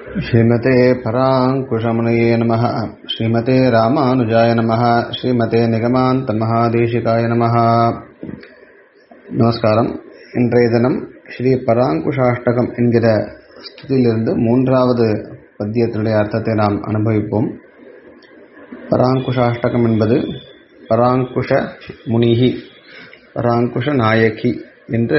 श्रीमते पराङ्कुशमुनये नमः श्रीमते रामानुजाय नमः ஸ்ரீமதே நிகமாந்த மகாதேசிகாய நமः நமஸ்காரம் இன்றைய தினம் ஸ்ரீ பராங்குஷாஷ்டகம் என்கிற ஸ்துதியிலிருந்து மூன்றாவது பத்தியத்தினுடைய அர்த்தத்தை நாம் அனுபவிப்போம் பராங்குஷாஷ்டகம் என்பது பராங்குஷ முனிகி பராங்குஷ நாயகி என்று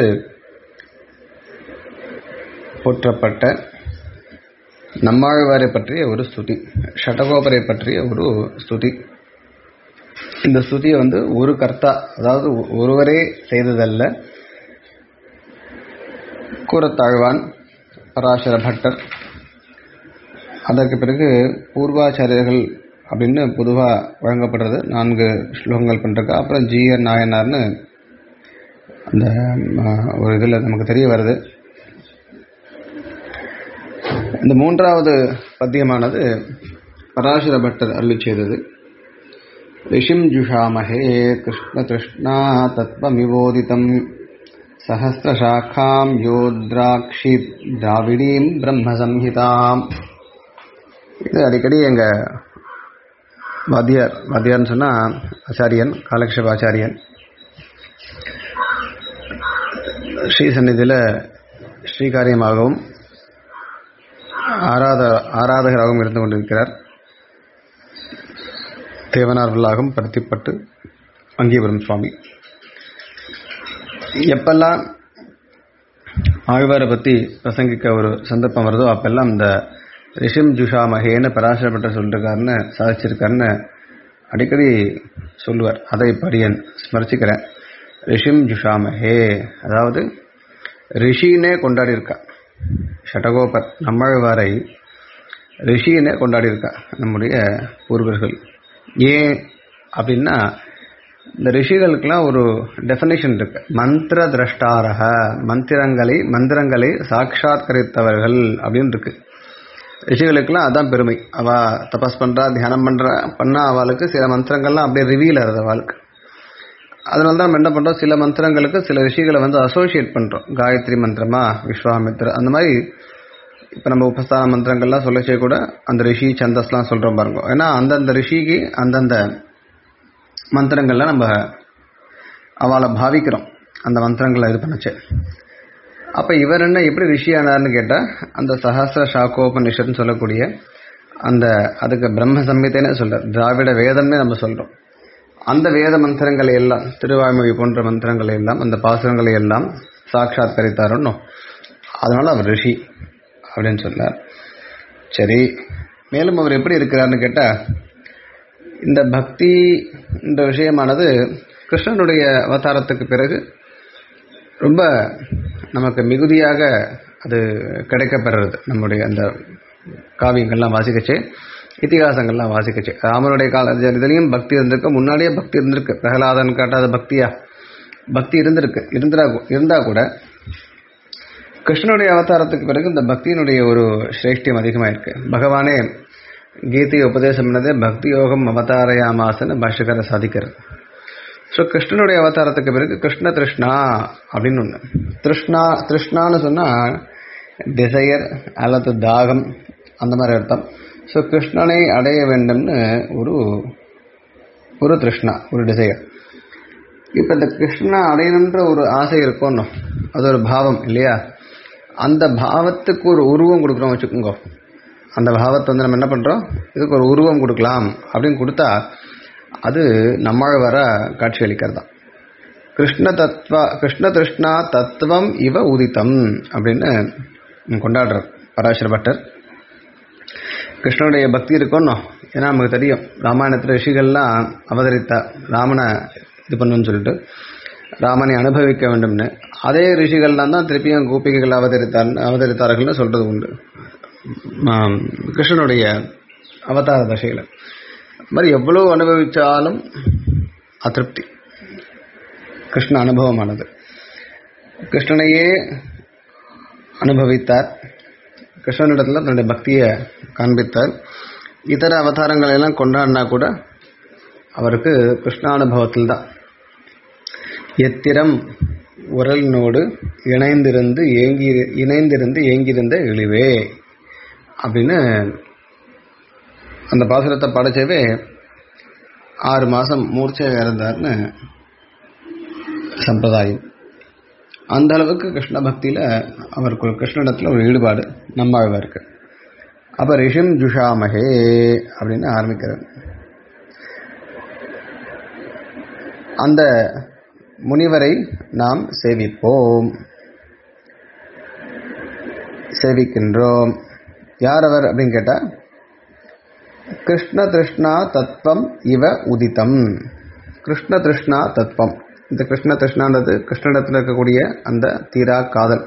போற்றப்பட்ட நம்மாழ்வாரை பற்றிய ஒரு ஸ்துதி ஷடகோபரை பற்றிய ஒரு ஸ்துதி இந்த ஸ்துதியை வந்து ஒரு கர்த்தா அதாவது ஒருவரே செய்ததல்ல கூறத்தாழ்வான் பராசர பட்டர் அதற்கு பிறகு பூர்வாச்சாரியர்கள் அப்படின்னு பொதுவாக வழங்கப்படுறது நான்கு ஸ்லோகங்கள் பண்ணிருக்கா அப்புறம் ஜிஆர் நாயனார்னு அந்த ஒரு இதில் நமக்கு தெரிய வருது இந்த மூன்றாவது பத்தியமானது பராசர பட்டர் அருளி செய்தது ரிஷிம் ஜுஷாமஹே கிருஷ்ண கிருஷ்ணா தத்வமிவோதிதம் சஹசிரசாக்காம் யோத்ராட்சி திராவிடீம் பிரம்மசம்ஹிதாம் இது அடிக்கடி எங்கள் வாத்தியார் வாத்தியார்னு சொன்னால் ஆச்சாரியன் காலக்ஷேப ஆச்சாரியன் ஸ்ரீ சந்நிதியில் ஸ்ரீகாரியமாகவும் ஆராத ஆராதகராகவும் இருந்து கொண்டிருக்கிறார் தேவனார்களாகவும் பருத்திப்பட்டு அங்கீபுரம் சுவாமி எப்பெல்லாம் ஆழ்வாரை பற்றி பிரசங்கிக்க ஒரு சந்தர்ப்பம் வருதோ அப்பெல்லாம் இந்த ரிஷிம் ஜுஷா மகேன்னு பராசரப்பட்ட சொல்லிருக்காருன்னு சாதிச்சிருக்காருன்னு அடிக்கடி சொல்லுவார் அதை படியன் ஸ்மரிச்சுக்கிறேன் ரிஷிம் ஜுஷா மகே அதாவது ரிஷினே கொண்டாடி இருக்கா ஷடகோபர் நம்மழ்வாரை ரிஷினே கொண்டாடி இருக்கா நம்முடைய பூர்வர்கள் ஏன் அப்படின்னா இந்த ரிஷிகளுக்கெல்லாம் ஒரு டெஃபினேஷன் இருக்கு மந்திர திரஷ்டாரக மந்திரங்களை மந்திரங்களை சாட்சாத்கரித்தவர்கள் அப்படின்னு இருக்கு ரிஷிகளுக்கெல்லாம் அதான் பெருமை அவ தபஸ் பண்றா தியானம் பண்றா பண்ணா அவளுக்கு சில மந்திரங்கள்லாம் அப்படியே ரிவீல் ஆகுது அவளுக்கு அதனால தான் நம்ம என்ன பண்ணுறோம் சில மந்திரங்களுக்கு சில ரிஷிகளை வந்து அசோசியேட் பண்ணுறோம் காயத்ரி மந்திரமா விஸ்வாமித்ர அந்த மாதிரி இப்போ நம்ம உபஸ்தான மந்திரங்கள்லாம் சொல்லச்சே கூட அந்த ரிஷி சந்தஸ்லாம் சொல்கிறோம் பாருங்க ஏன்னா அந்தந்த ரிஷிக்கு அந்தந்த மந்திரங்கள்லாம் நம்ம அவளை பாவிக்கிறோம் அந்த மந்திரங்களை இது பண்ணச்சு அப்போ இவர் என்ன எப்படி ரிஷி ஆனார்னு கேட்டால் அந்த சஹசிர சாக்கோபனிஷத்னு சொல்லக்கூடிய அந்த அதுக்கு பிரம்ம சம்ஹிதைன்னு சொல்கிறார் திராவிட வேதம்னே நம்ம சொல்கிறோம் அந்த வேத மந்திரங்களை எல்லாம் திருவாய்மொழி போன்ற மந்திரங்களை எல்லாம் அந்த பாசுரங்களை எல்லாம் சாட்சாத்கரித்தாரோன்னு அதனால அவர் ரிஷி அப்படின்னு சொன்னார் சரி மேலும் அவர் எப்படி இருக்கிறார்னு கேட்டால் இந்த பக்தி இந்த விஷயமானது கிருஷ்ணனுடைய அவதாரத்துக்கு பிறகு ரொம்ப நமக்கு மிகுதியாக அது கிடைக்கப்பெறது நம்முடைய அந்த காவியங்கள்லாம் வாசிக்கச்சு இத்திகாசங்கள்லாம் வாசிக்கச்சு ராமனுடைய கால இதுலேயும் பக்தி இருந்திருக்கு முன்னாடியே பக்தி இருந்திருக்கு பிரகலாதன் காட்டாத பக்தியா பக்தி இருந்திருக்கு இருந்தா இருந்தா கூட கிருஷ்ணனுடைய அவதாரத்துக்கு பிறகு இந்த பக்தியினுடைய ஒரு சிரேஷ்டியம் அதிகமாக இருக்கு பகவானே கீதையை உபதேசம் பண்ணதே பக்தி யோகம் அவதாரயாமாசன்னு பாஷ்யக்கார சாதிக்கிறது ஸோ கிருஷ்ணனுடைய அவதாரத்துக்கு பிறகு கிருஷ்ண திருஷ்ணா அப்படின்னு ஒன்று திருஷ்ணா திருஷ்ணான்னு சொன்னால் டிசையர் அல்லது தாகம் அந்த மாதிரி அர்த்தம் ஸோ கிருஷ்ணனை அடைய வேண்டும்னு ஒரு ஒரு திருஷ்ணா ஒரு டிசையர் இப்போ இந்த கிருஷ்ணா அடையணுன்ற ஒரு ஆசை இருக்கணும் அது ஒரு பாவம் இல்லையா அந்த பாவத்துக்கு ஒரு உருவம் கொடுக்குறோம் வச்சுக்கோங்க அந்த பாவத்தை வந்து நம்ம என்ன பண்ணுறோம் இதுக்கு ஒரு உருவம் கொடுக்கலாம் அப்படின்னு கொடுத்தா அது நம்மால் வர காட்சி அளிக்கிறது தான் கிருஷ்ண தத்வ கிருஷ்ண திருஷ்ணா தத்துவம் இவ உதித்தம் அப்படின்னு கொண்டாடுறார் பராசர பட்டர் கிருஷ்ணனுடைய பக்தி இருக்கணும் ஏன்னா நமக்கு தெரியும் ராமாயணத்தில் ரிஷிகள்லாம் அவதரித்தா ராமனை இது பண்ணணும்னு சொல்லிட்டு ராமனை அனுபவிக்க வேண்டும்னு அதே ரிஷிகள்லாம் தான் திருப்பியும் கோபிகைகள் அவதரித்தார் அவதரித்தார்கள்னு சொல்றது உண்டு கிருஷ்ணனுடைய அவதார தசையில் மாதிரி எவ்வளோ அனுபவித்தாலும் அதிருப்தி கிருஷ்ண அனுபவமானது கிருஷ்ணனையே அனுபவித்தார் கிருஷ்ணனிடத்தில் தன்னுடைய பக்தியை காண்பித்தார் இதர அவதாரங்களை எல்லாம் கொண்டாடினா கூட அவருக்கு கிருஷ்ணானுபவத்தில் தான் எத்திரம் உரலினோடு இணைந்திருந்து ஏங்கி இணைந்திருந்து ஏங்கியிருந்த இழிவே அப்படின்னு அந்த பாசுரத்தை படைச்சவே ஆறு மாதம் மூர்ச்சையாக இருந்தார்னு சம்பிரதாயம் அந்த அளவுக்கு கிருஷ்ண பக்தியில் அவருக்கு ஒரு கிருஷ்ணனிடத்தில் ஒரு ஈடுபாடு நம்மாழ்வா இருக்கு அப்போ ரிஷிம் ஜுஷாமகே அப்படின்னு ஆரம்பிக்கிறார் அந்த முனிவரை நாம் சேவிப்போம் சேவிக்கின்றோம் யார் அவர் அப்படின்னு கேட்டால் கிருஷ்ண திருஷ்ணா தத்துவம் இவ உதித்தம் கிருஷ்ண திருஷ்ணா தத்துவம் இந்த கிருஷ்ண திருஷ்ணான்றது கிருஷ்ணனிடத்தில் இருக்கக்கூடிய அந்த தீரா காதல்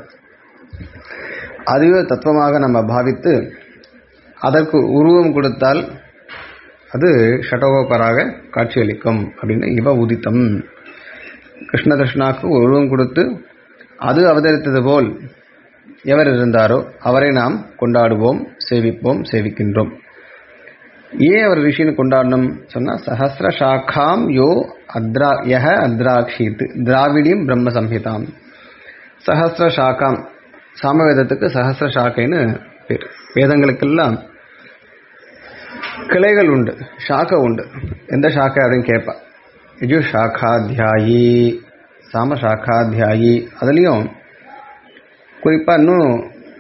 அதுவே தத்துவமாக நம்ம பாவித்து அதற்கு உருவம் கொடுத்தால் அது ஷடகோபராக காட்சியளிக்கும் அப்படின்னு இவ உதித்தம் கிருஷ்ண கிருஷ்ணாக்கு உருவம் கொடுத்து அது அவதரித்தது போல் எவர் இருந்தாரோ அவரை நாம் கொண்டாடுவோம் சேவிப்போம் சேவிக்கின்றோம் ஏன் அவர் ரிஷின்னு கொண்டாடணும் சொன்னா சஹசிர சாக்காம் யோ அத்ரா யஹ அத்ராக்ஷித் திராவிடியம் பிரம்ம சம்ஹிதாம் சஹசிர சாக்காம் சாமவேதத்துக்கு சஹசிர சாக்கைன்னு பேர் வேதங்களுக்கெல்லாம் கிளைகள் உண்டு சாக்கை உண்டு எந்த சாக்கை அப்படின்னு கேட்பா யஜு சாக்காத்தியாயி சாம சாக்காத்தியாயி அதுலேயும் குறிப்பாக இன்னும்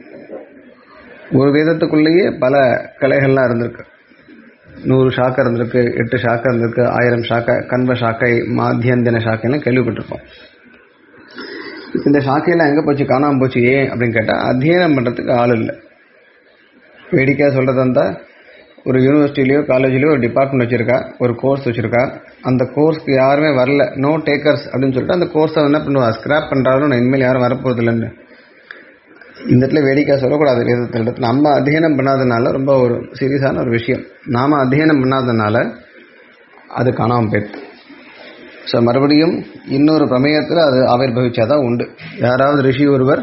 ஒரு வேதத்துக்குள்ளேயே பல கிளைகள்லாம் இருந்திருக்கு நூறு சாக்கை இருந்திருக்கு எட்டு சாக்கை இருந்திருக்கு ஆயிரம் சாக்கை கண்வ சாக்கை மாத்தியந்தின சாக்கைன்னு கேள்விப்பட்டிருப்போம் இந்த சாக்கையெல்லாம் எங்கே போச்சு காணாமல் போச்சு ஏன் அப்படின்னு கேட்டால் அத்தியனம் பண்ணுறதுக்கு ஆள் இல்லை வேடிக்கையாக சொல்கிறதா இருந்தால் ஒரு யூனிவர்சிட்டிலையோ காலேஜ்லேயோ ஒரு டிபார்ட்மெண்ட் வச்சுருக்கா ஒரு கோர்ஸ் வச்சுருக்கா அந்த கோர்ஸ்க்கு யாருமே வரல நோ டேக்கர்ஸ் அப்படின்னு சொல்லிட்டு அந்த கோர்ஸை என்ன பண்ணுவா ஸ்கிராப் பண்ணுறாலும் நான் இனிமேல் யாரும் வரப்போகிறது இல்லைன்னு இந்த இடத்துல வேடிக்கையாக சொல்லக்கூடாது வேதத்தில் நம்ம அத்தியனம் பண்ணாதனால ரொம்ப ஒரு சீரியஸான ஒரு விஷயம் நாம் அத்தியனம் பண்ணாதனால அது காணாமல் போயிடுது ஸோ மறுபடியும் இன்னொரு பிரமேயத்தில் அது ஆவிர்வவிச்சாதான் உண்டு யாராவது ரிஷி ஒருவர்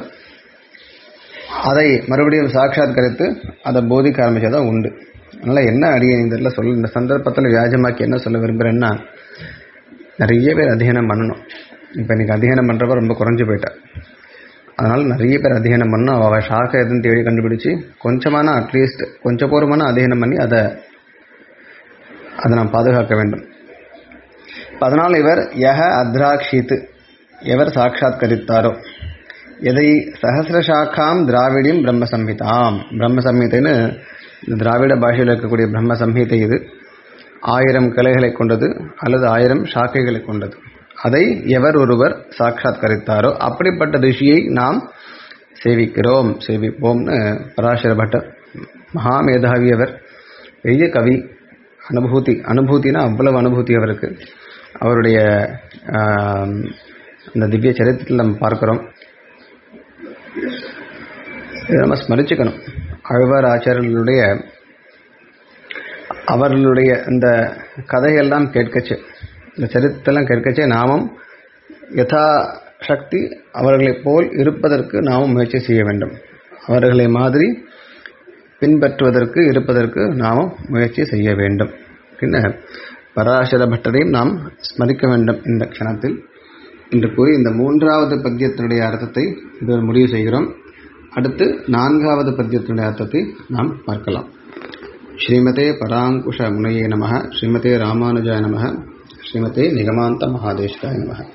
அதை மறுபடியும் சாட்சாத்கரித்து அதை போதிக்க ஆரம்பிச்சாதான் உண்டு அதனால் என்ன அடியே இந்த இடத்துல சொல்ல இந்த சந்தர்ப்பத்தில் வியாஜமாக்கி என்ன சொல்ல விரும்புகிறேன்னா நிறைய பேர் அத்தியனம் பண்ணணும் இப்போ இன்னைக்கு அத்தியனம் பண்ணுறப்ப ரொம்ப குறைஞ்சி போயிட்டா அதனால் நிறைய பேர் அத்தியனம் பண்ணணும் அவள் ஷாக்கை எதுன்னு தேடி கண்டுபிடிச்சி கொஞ்சமான அட்லீஸ்ட் கொஞ்சம் பூர்வமான அத்தியனம் பண்ணி அதை அதை நாம் பாதுகாக்க வேண்டும் அதனால் இவர் யக அத்ராக்ஷித்து எவர் சாட்சாத்கரித்தாரோ எதை சஹசிர சாக்காம் திராவிடியம் பிரம்ம சம்ஹிதாம் பிரம்ம சம்ஹிதைன்னு இந்த திராவிட பாஷையில் இருக்கக்கூடிய பிரம்ம சம்ஹிதை இது ஆயிரம் கிளைகளை கொண்டது அல்லது ஆயிரம் சாக்கைகளை கொண்டது அதை எவர் ஒருவர் சாட்சாத்கரித்தாரோ அப்படிப்பட்ட ரிஷியை நாம் சேவிக்கிறோம் சேவிப்போம்னு பராசர பட்டர் மகாமேதாவி அவர் பெரிய கவி அனுபூதி அனுபூதினா அவ்வளவு அனுபூதி அவருக்கு அவருடைய அந்த திவ்ய சரித்திரத்தில் நம்ம பார்க்கிறோம் இதை நம்ம ஸ்மரிச்சுக்கணும் அழ்வார் ஆச்சாரியர்களுடைய அவர்களுடைய இந்த கதையெல்லாம் கேட்கச்சு இந்த சரித்திரத்தெல்லாம் கேட்கச்சே நாமும் யதா சக்தி அவர்களைப் போல் இருப்பதற்கு நாமும் முயற்சி செய்ய வேண்டும் அவர்களை மாதிரி பின்பற்றுவதற்கு இருப்பதற்கு நாமும் முயற்சி செய்ய வேண்டும் பின்ன பராசர பட்டரையும் நாம் ஸ்மரிக்க வேண்டும் இந்த க்ஷணத்தில் என்று கூறி இந்த மூன்றாவது பத்தியத்தினுடைய அர்த்தத்தை இது முடிவு செய்கிறோம் அடுத்து நான்காவது பத்தியத்தினுடைய அர்த்தத்தை நாம் பார்க்கலாம் ஸ்ரீமதே பராங்குஷ முனையே நம ஸ்ரீமதே ராமானுஜாய நம ஸ்ரீமதே நிகமாந்த மகாதேஷ்காய நம